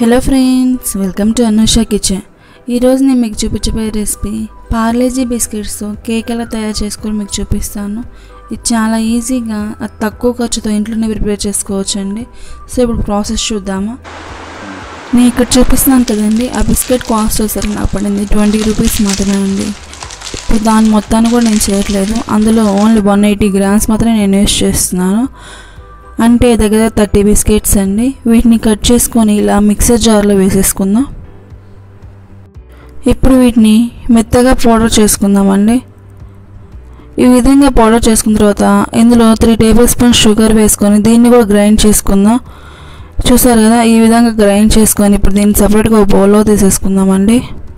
hello friends welcome to Anusha kitchen ఈరోజు నేను మీకు చూపించబోయే రెసిపీ పార్లేజీ బిస్కెట్స్తో కేక్ ఎలా తయారు చేసుకొని మీకు చూపిస్తాను ఇది చాలా ఈజీగా అది తక్కువ ఖర్చుతో ఇంట్లోనే ప్రిపేర్ చేసుకోవచ్చండి సో ఇప్పుడు ప్రాసెస్ చూద్దామా నేను ఇక్కడ చూపిస్తున్నాను కదండి ఆ బిస్కెట్ కాస్ట్ వచ్చేసరికి నాకు పడింది ట్వంటీ రూపీస్ మాత్రమే అండి ఇప్పుడు దాని మొత్తాన్ని కూడా నేను చేయట్లేదు అందులో ఓన్లీ వన్ ఎయిటీ గ్రామ్స్ మాత్రమే నేను యూస్ చేస్తున్నాను అంటే దగ్గర థర్టీ బిస్కెట్స్ అండి వీటిని కట్ చేసుకొని ఇలా మిక్సర్ జార్లో వేసేసుకుందాం ఇప్పుడు వీటిని మెత్తగా పౌడర్ చేసుకుందామండి ఈ విధంగా పౌడర్ చేసుకున్న తర్వాత ఇందులో త్రీ టేబుల్ స్పూన్ షుగర్ వేసుకొని దీన్ని కూడా గ్రైండ్ చేసుకుందాం చూసారు కదా ఈ విధంగా గ్రైండ్ చేసుకొని ఇప్పుడు దీన్ని సపరేట్గా ఒక బౌల్లో తీసేసుకుందామండి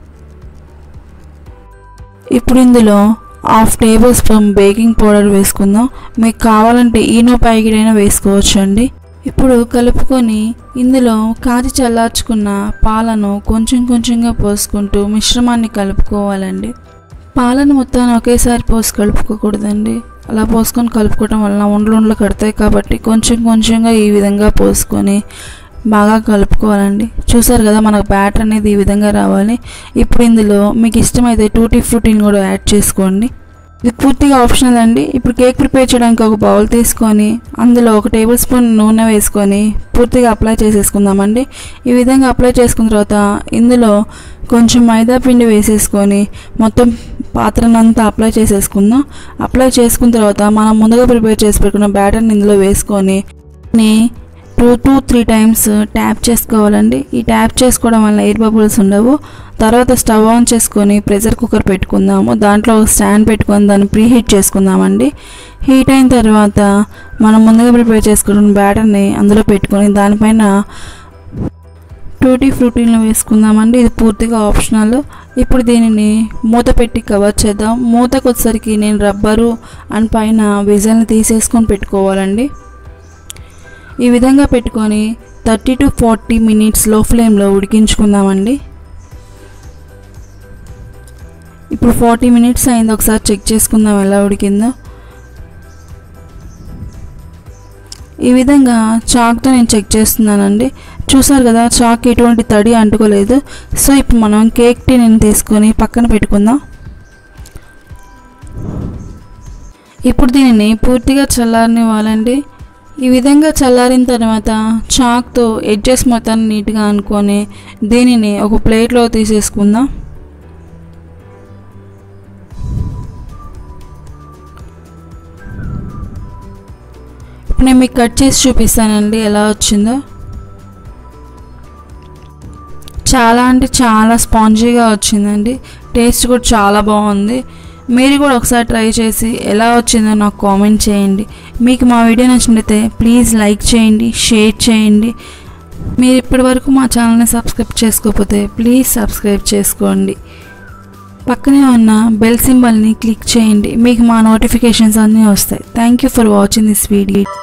ఇప్పుడు ఇందులో half tablespoon baking powder వేసుకుందాం మీకు కావాలంటే ఈనో ప్యాకెట్ అయినా వేసుకోవచ్చు అండి ఇప్పుడు కలుపుకొని ఇందులో కాచి చల్లార్చుకున్న పాలను కొంచెం కొంచెంగా పోసుకుంటూ మిశ్రమాన్ని కలుపుకోవాలండి పాలను మొత్తాన్ని ఒకేసారి పోసి కలుపుకోకూడదండి అలా పోసుకొని కలుపుకోవడం వలన ఉండలు ఉండలు కడతాయి కాబట్టి కొంచెం కొంచెంగా ఈ విధంగా పోసుకొని బాగా కలుపుకోవాలండి చూసారు కదా మనకు బ్యాటర్ అనేది ఈ విధంగా రావాలి ఇప్పుడు ఇందులో మీకు ఇష్టమైతే టూటీ ఫ్రూటీని కూడా యాడ్ చేసుకోండి ఇది పూర్తిగా ఆప్షనల్ అండి ఇప్పుడు కేక్ ప్రిపేర్ చేయడానికి ఒక బౌల్ తీసుకొని అందులో ఒక టేబుల్ స్పూన్ నూనె వేసుకొని పూర్తిగా అప్లై చేసేసుకుందామండి ఈ విధంగా అప్లై చేసుకున్న తర్వాత ఇందులో కొంచెం మైదా పిండి వేసేసుకొని మొత్తం పాత్రనంతా అప్లై చేసేసుకుందాం అప్లై చేసుకున్న తర్వాత మనం ముందుగా ప్రిపేర్ చేసి పెట్టుకున్న బ్యాటర్ని ఇందులో వేసుకొని two two three times tap చేసుకోవాలండి ఈ ట్యాప్ చేసుకోవడం వల్ల ఎయిర్ బబుల్స్ ఉండవు తర్వాత స్టవ్ ఆన్ చేసుకొని ప్రెషర్ కుక్కర్ పెట్టుకుందాము దాంట్లో ఒక స్టాండ్ పెట్టుకొని దాన్ని ప్రీ హీట్ చేసుకుందామండి హీట్ అయిన తర్వాత మనం ముందుగా ప్రిపేర్ చేసుకున్న బ్యాటర్ని అందులో పెట్టుకొని దానిపైన టూటీ ఫ్రూటీలను వేసుకుందామండి ఇది పూర్తిగా ఆప్షనల్ ఇప్పుడు దీనిని మూత పెట్టి కవర్ చేద్దాం మూతకు వచ్చేసరికి నేను రబ్బరు అండ్ పైన విజల్ని తీసేసుకొని పెట్టుకోవాలండి ఈ విధంగా పెట్టుకొని థర్టీ టు ఫార్టీ మినిట్స్ లో ఫ్లేమ్లో ఉడికించుకుందామండి ఇప్పుడు ఫార్టీ మినిట్స్ అయింది ఒకసారి చెక్ చేసుకుందాం ఎలా ఉడికిందో ఈ విధంగా చాక్తో నేను చెక్ చేస్తున్నానండి చూసారు కదా చాక్ ఎటువంటి తడి అంటుకోలేదు సో ఇప్పుడు మనం కేక్ టీని తీసుకొని పక్కన పెట్టుకుందాం ఇప్పుడు దీనిని పూర్తిగా చల్లారనివ్వాలండి ఈ విధంగా చల్లారిన తర్వాత చాక్తో ఎడ్జెస్ మొత్తం నీట్గా అనుకొని దీనిని ఒక ప్లేట్లో తీసేసుకుందాం ఇప్పుడు నేను మీకు కట్ చేసి చూపిస్తానండి ఎలా వచ్చిందో చాలా అంటే చాలా స్పాంజీగా వచ్చిందండి టేస్ట్ కూడా చాలా బాగుంది మీరు కూడా ఒకసారి ట్రై చేసి ఎలా వచ్చిందో నాకు కామెంట్ చేయండి మీకు మా వీడియో నచ్చినట్లయితే ప్లీజ్ లైక్ చేయండి షేర్ చేయండి మీరు ఇప్పటి వరకు మా ఛానల్ని సబ్స్క్రైబ్ చేసుకోకపోతే ప్లీజ్ సబ్స్క్రైబ్ చేసుకోండి పక్కనే ఉన్న బెల్ సింబల్ని క్లిక్ చేయండి మీకు మా నోటిఫికేషన్స్ అన్నీ వస్తాయి thank you for watching this video